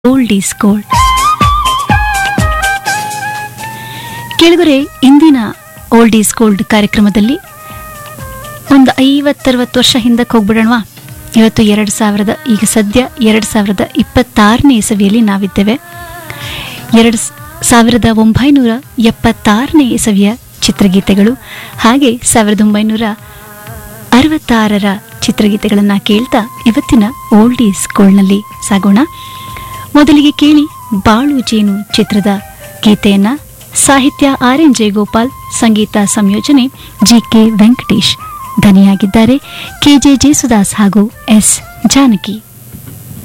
old is gold ಕೆಳಗರೆ ಇಂದಿನ old is gold ಕಾರ್ಯಕ್ರಮದಲ್ಲಿ ಒಂದು ಐವತ್ತರವತ್ತು ವರ್ಷ ಹಿಂದಕ್ಕೆ ಹೋಗ್ಬಿಡೋಣವಾ ಇವತ್ತು ಎರಡು ಸಾವಿರದ ಈಗ ಸದ್ಯ ಎರಡು ಸಾವಿರದ ಇಪ್ಪತ್ತಾರನೇ ಇಸವಿಯಲ್ಲಿ ನಾವಿದ್ದೇವೆ ಎರಡು ಸ್- ಸಾವಿರದ ಒಂಬೈನೂರ ಎಪ್ಪತ್ತಾರನೇ ಇಸವಿಯ ಚಿತ್ರಗೀತೆಗಳು ಹಾಗೆ ಸಾವಿರದ ಒಂಬೈನೂರ ಅರವತ್ತಾರರ ಚಿತ್ರಗೀತೆಗಳನ್ನು ಕೇಳ್ತಾ ಇವತ್ತಿನ ಓಲ್ಡ್ ಈಸ್ ಗೋಲ್ಡ್ನಲ್ಲಿ ಸಾಗೋಣ ಮೊದಲಿಗೆ ಕೇಳಿ ಬಾಳು ಜೇನು ಚಿತ್ರದ ಗೀತೆಯನ್ನ ಸಾಹಿತ್ಯ ಆರ್ ಎನ್ ಜಯಗೋಪಾಲ್ ಸಂಗೀತ ಸಂಯೋಜನೆ ಜಿ ಕೆ ವೆಂಕಟೇಶ್ ಧನಿಯಾಗಿದ್ದಾರೆ ಕೆಜೆ ಜೇಸುದಾಸ್ ಹಾಗೂ ಎಸ್ ಜಾನಕಿ